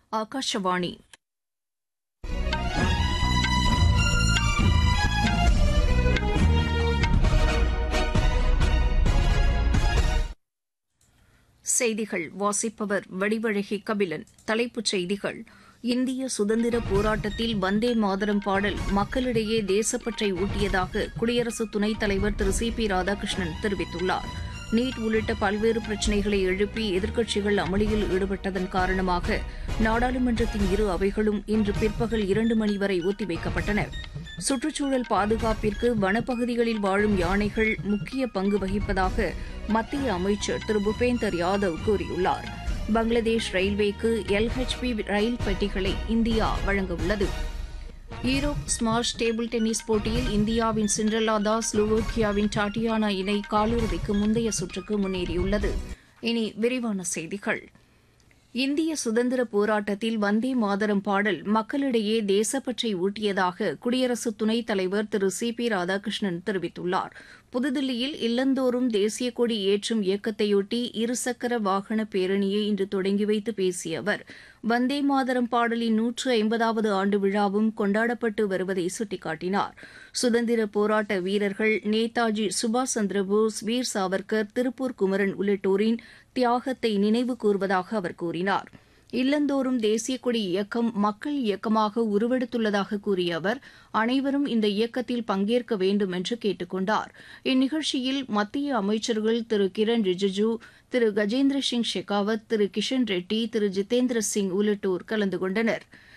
ஆகாஷவாணி செய்திகள் வாசிப்பவர் வடிவழகி கபிலன் தலைப்புச் செய்திகள் இந்திய சுதந்திர போராட்டத்தில் வந்தே மாதரம் பாடல் மக்களிடையே தேசப்பற்றை ஊட்டியதாக குடியரசு துணைத் தலைவர் திரு சி பி ராதாகிருஷ்ணன் தெரிவித்துள்ளார் நீட் உள்ளிட்ட பல்வேறு பிரச்சினைகளை எழுப்பி எதிர்க்கட்சிகள் அமளியில் ஈடுபட்டதன் காரணமாக நாடாளுமன்றத்தின் இரு அவைகளும் இன்று பிற்பகல் இரண்டு மணி வரை ஒத்திவைக்கப்பட்டன சுற்றுச்சூழல் பாதுகாப்பிற்கு வனப்பகுதிகளில் வாழும் யானைகள் முக்கிய பங்கு வகிப்பதாக மத்திய அமைச்சர் திரு பூபேந்தர் யாதவ் கூறியுள்ளார் பங்களாதேஷ் ரயில்வேக்கு எல்ஹெச்பி ரயில் பெட்டிகளை இந்தியா வழங்கவுள்ளது ஈரோப் ஸ்மாஷ் டேபிள் டென்னிஸ் போட்டியில் இந்தியாவின் சிண்ட்ரலா தாஸ் ஸ்லோவோக்கியாவின் டாட்டியானா இணை காலிறுதிக்கு முந்தைய சுற்றுக்கு முன்னேறியுள்ளது இனி விரிவான செய்திகள் இந்திய சுதந்திர போராட்டத்தில் வந்தே மாதரம் பாடல் மக்களிடையே தேசப்பற்றை ஊட்டியதாக குடியரசு துணைத் தலைவர் திரு சி பி ராதாகிருஷ்ணன் தெரிவித்துள்ளார் புதுதில்லியில் இல்லந்தோறும் தேசிய கொடி ஏற்றும் இயக்கத்தையொட்டி இருசக்கர வாகன பேரணியை இன்று தொடங்கி வைத்து பேசிய அவர் வந்தே மாதரம் பாடலின் நூற்று ஐம்பதாவது ஆண்டு விழாவும் கொண்டாடப்பட்டு வருவதை சுட்டிக்காட்டினார் சுதந்திர போராட்ட வீரர்கள் நேதாஜி சுபாஷ் சந்திரபோஸ் வீர் சாவர்கர் திருப்பூர் குமரன் உள்ளிட்டோரின் தியாகத்தை நினைவு கூர்வதாக அவர் கூறினார் இல்லந்தோறும் தேசிய கொடி இயக்கம் மக்கள் இயக்கமாக உருவெடுத்துள்ளதாக கூறிய அவர் அனைவரும் இந்த இயக்கத்தில் பங்கேற்க வேண்டும் என்று கேட்டுக் கொண்டார் இந்நிகழ்ச்சியில் மத்திய அமைச்சர்கள் திரு கிரண் ரிஜிஜு திரு கஜேந்திர சிங் ஷெகாவத் திரு கிஷன் ரெட்டி திரு ஜிதேந்திர சிங் உள்ளிட்டோர் கலந்து கொண்டனா்